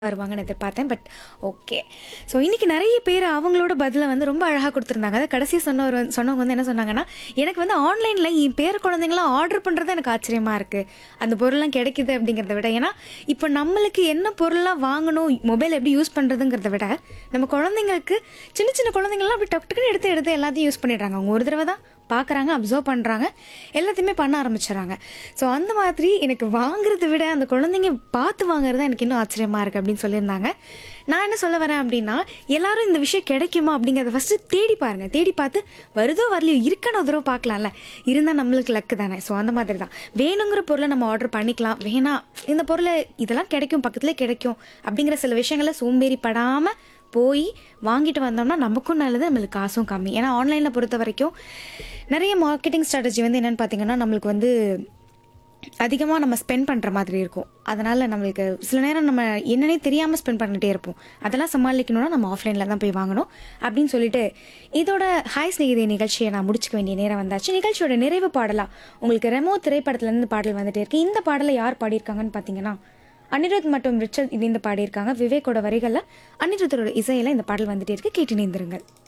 வருவாங்கன்னு எதிர்பார்த்தேன் but okay so இன்னைக்கு நிறைய பேர் அவங்களோட பதிலை வந்து ரொம்ப அழகாக கொடுத்துருந்தாங்க அதை கடைசி சொன்னவர் வந்து- சொன்னவங்க வந்து என்ன சொன்னாங்கன்னா எனக்கு வந்து ஆன்லைனில் என் பேர் குழந்தைங்களாம் ஆர்டர் பண்ணுறது எனக்கு ஆச்சரியமாக இருக்குது அந்த பொருள்லாம் கிடைக்குது அப்படிங்கிறத விட ஏன்னா இப்போ நம்மளுக்கு என்ன பொருள்லாம் வாங்கணும் மொபைல் எப்படி யூஸ் பண்ணுறதுங்கிறத விட நம்ம குழந்தைங்களுக்கு சின்ன சின்ன குழந்தைங்களாம் அப்படி டக்கு டக்குன்னு எடுத்து எடுத்து எல்லாத்தையும் யூஸ் பண்ணிடுறாங்க அவங்க ஒரு தடவை தான் பார்க்குறாங்க அப்சர்வ் பண்ணுறாங்க எல்லாத்தையுமே பண்ண ஆரம்பிச்சிடறாங்க ஸோ அந்த மாதிரி எனக்கு வாங்குறதை விட அந்த குழந்தைங்க பார்த்து வாங்குறது தான் எனக்கு இன்னும் ஆச்சரியமாக இருக்குது அப்படின்னு சொல்லியிருந்தாங்க நான் என்ன சொல்ல வரேன் அப்படின்னா எல்லாரும் இந்த விஷயம் கிடைக்குமா அப்படிங்கிறத ஃபஸ்ட்டு தேடி பாருங்க தேடி பார்த்து வருதோ வரலையோ இருக்கான ஒரு தடவை பார்க்கலாம்ல இருந்தால் நம்மளுக்கு லக்கு தானே ஸோ அந்த மாதிரி தான் வேணுங்கிற பொருளை நம்ம ஆர்டர் பண்ணிக்கலாம் வேணாம் இந்த பொருளை இதெல்லாம் கிடைக்கும் பக்கத்துலேயே கிடைக்கும் அப்படிங்கிற சில விஷயங்களை சோம்பேறி படாமல் போய் வாங்கிட்டு வந்தோம்னா நமக்கும் நல்லது நம்மளுக்கு காசும் கம்மி ஏன்னா ஆன்லைனில் பொறுத்த வரைக்கும் நிறைய மார்க்கெட்டிங் ஸ்ட்ராட்டஜி வந்து என்னென்னு பார்த்தீங்கன்னா நம்மளுக்கு வந்து அதிகமாக நம்ம ஸ்பெண்ட் பண்ணுற மாதிரி இருக்கும் அதனால் நம்மளுக்கு சில நேரம் நம்ம என்னன்னே தெரியாமல் ஸ்பெண்ட் பண்ணிட்டே இருப்போம் அதெல்லாம் சமாளிக்கணும்னா நம்ம ஆஃப்லைனில் தான் போய் வாங்கணும் அப்படின்னு சொல்லிட்டு இதோட ஹாய் ஸ்நேகிதி நிகழ்ச்சியை நான் முடிச்சுக்க வேண்டிய நேரம் வந்தாச்சு நிகழ்ச்சியோட நிறைவு பாடலாம் உங்களுக்கு ரெமோ திரைப்படத்துலேருந்து பாடல் வந்துட்டே இருக்கு இந்த பாடலை யார் பாடியிருக்காங்கன்னு பார்த்தீங்கன்னா அனிருத் மற்றும் ரிச்சர்ட் இணைந்து பாடியிருக்காங்க விவேக்கோட வரிகளில் அனிருத்தரோட இசையில் இந்த பாடல் வந்துட்டே இருக்கு கேட்டு நேர்ந்திருங்கள்